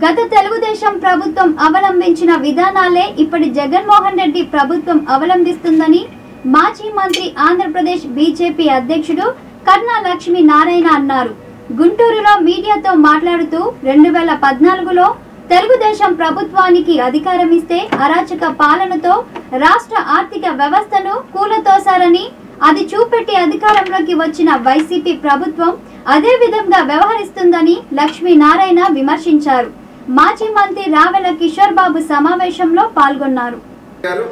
గత తెలుగుదేశం ప్రభుత్వం అవలంబించిన విధానాలే ఇప్పటి జగన్మోహన్ రెడ్డి ప్రభుత్వం అవలంబిస్తుందని మాజీ మంత్రి ఆంధ్రప్రదేశ్ బీజేపీ అధ్యక్షుడు కర్ణా లక్ష్మీ నారాయణ అన్నారు గుంటూరులో మీడియాతో మాట్లాడుతూ రెండు వేల పద్నాలుగులో తెలుగుదేశం ప్రభుత్వానికి అధికారం ఇస్తే అరాచక పాలనతో రాష్ట్ర ఆర్థిక వ్యవస్థను కూలతోశారని అది చూపెట్టి అధికారంలోకి వచ్చిన వైసీపీ ప్రభుత్వం అదే విధంగా వ్యవహరిస్తుందని లక్ష్మీనారాయణ విమర్శించారు మాజీ మంత్రి రావెల కిషోర్ బాబు సమావేశంలో పాల్గొన్నారు గారు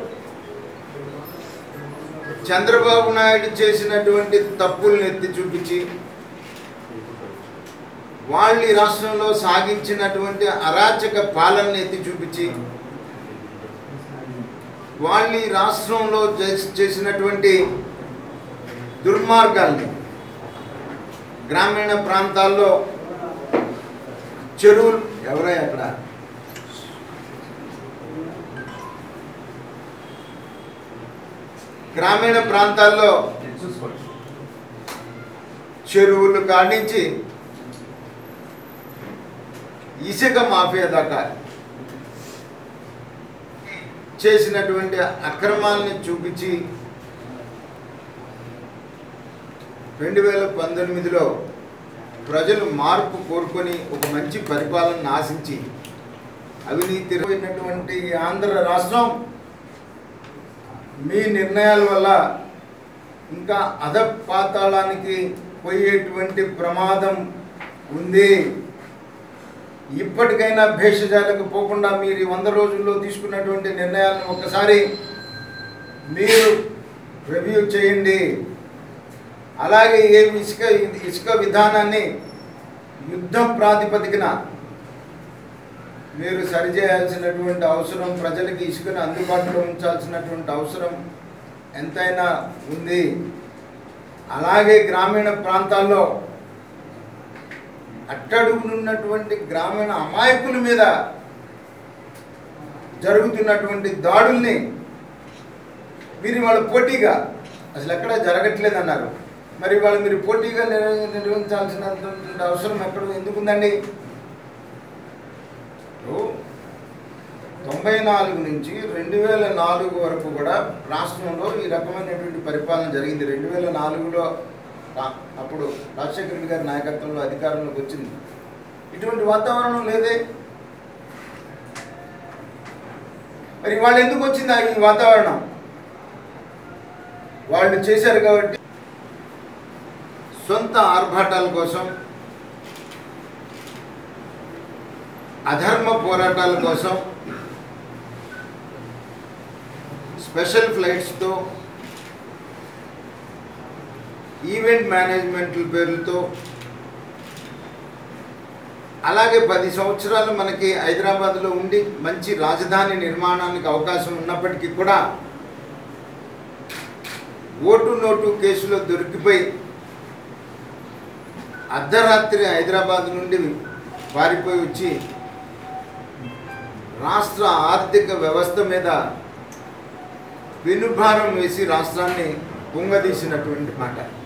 చంద్రబాబు నాయుడు చేసినటువంటి తప్పుల్ని ఎత్తి చూపించి వాళ్ళు ఈ రాష్ట్రంలో సాగించినటువంటి అరాచక పాలనని ఎత్తి చూపించి వాళ్ళు ఈ రాష్ట్రంలో చేసి- చేసినటువంటి దుర్మార్గాల్ని గ్రామీణ ప్రాంతాల్లో చెరువులు ఎవరై అక్కడ గ్రామీణ ప్రాంతాల్లో చెరువులు కాడించి ఇసుక మాఫియా దాకా చేసినటువంటి అక్రమాలని చూపించి రెండు వేల పంతొమ్మిదిలో ప్రజలు మార్పు కోరుకొని ఒక మంచి పరిపాలన ఆశించి అవినీతి పోయినటువంటి ఆంధ్ర రాష్ట్రం మీ నిర్ణయాల వల్ల ఇంకా అధపాతాళానికి పోయేటువంటి ప్రమాదం ఉంది ఇప్పటికైనా భేషజాలకు పోకుండా మీరు ఈ వంద రోజుల్లో తీసుకున్నటువంటి నిర్ణయాలను ఒక్కసారి మీరు రివ్యూ చేయండి అలాగే ఏ ఇసుక ఇసుక విధానాన్ని యుద్ధం ప్రాతిపదికన మీరు సరిచేయాల్సినటువంటి అవసరం ప్రజలకి ఇసుకను అందుబాటులో ఉంచాల్సినటువంటి అవసరం ఎంతైనా ఉంది అలాగే గ్రామీణ ప్రాంతాల్లో అట్టడుగునున్నటువంటి గ్రామీణ అమాయకుల మీద జరుగుతున్నటువంటి దాడుల్ని మీరు వాళ్ళ పోటీగా అసలు ఎక్కడ జరగట్లేదు అన్నారు మరి వాళ్ళు మీరు పోటీగా నిర్వ- నిర్వహించాల్సినటువంటి అవసరం ఎక్కడ ఎందుకుందండి ఇప్పుడు తొంభై నాలుగు నుంచి రెండు వేల నాలుగు వరకు కూడా రాష్ట్రంలో ఈ రకమైనటువంటి పరిపాలన జరిగింది రెండు వేల నాలుగులో రా- అప్పుడు రాజశేఖర రెడ్డి గారి నాయకత్వంలో అధికారంలోకి వచ్చింది ఇటువంటి వాతావరణం లేదే మరి వాళ్ళు ఎందుకు వచ్చింది ఆ ఈ వాతావరణం వాళ్ళు చేశారు కాబట్టి సొంత ఆర్భాటాల కోసం అధర్మ పోరాటాల కోసం స్పెషల్ ఫ్లైట్స్తో ఈవెంట్ మేనేజ్మెంట్ల పేర్లతో అలాగే పది సంవత్సరాలు మనకి హైదరాబాద్లో ఉండి మంచి రాజధాని నిర్మాణానికి అవకాశం ఉన్నప్పటికీ కూడా ఓటు నోటు కేసులో దొరికిపోయి అర్ధరాత్రి హైదరాబాద్ నుండి పారిపోయి వచ్చి రాష్ట్ర ఆర్థిక వ్యవస్థ మీద పెనుభారం వేసి రాష్ట్రాన్ని కుంగదీసినటువంటి మాట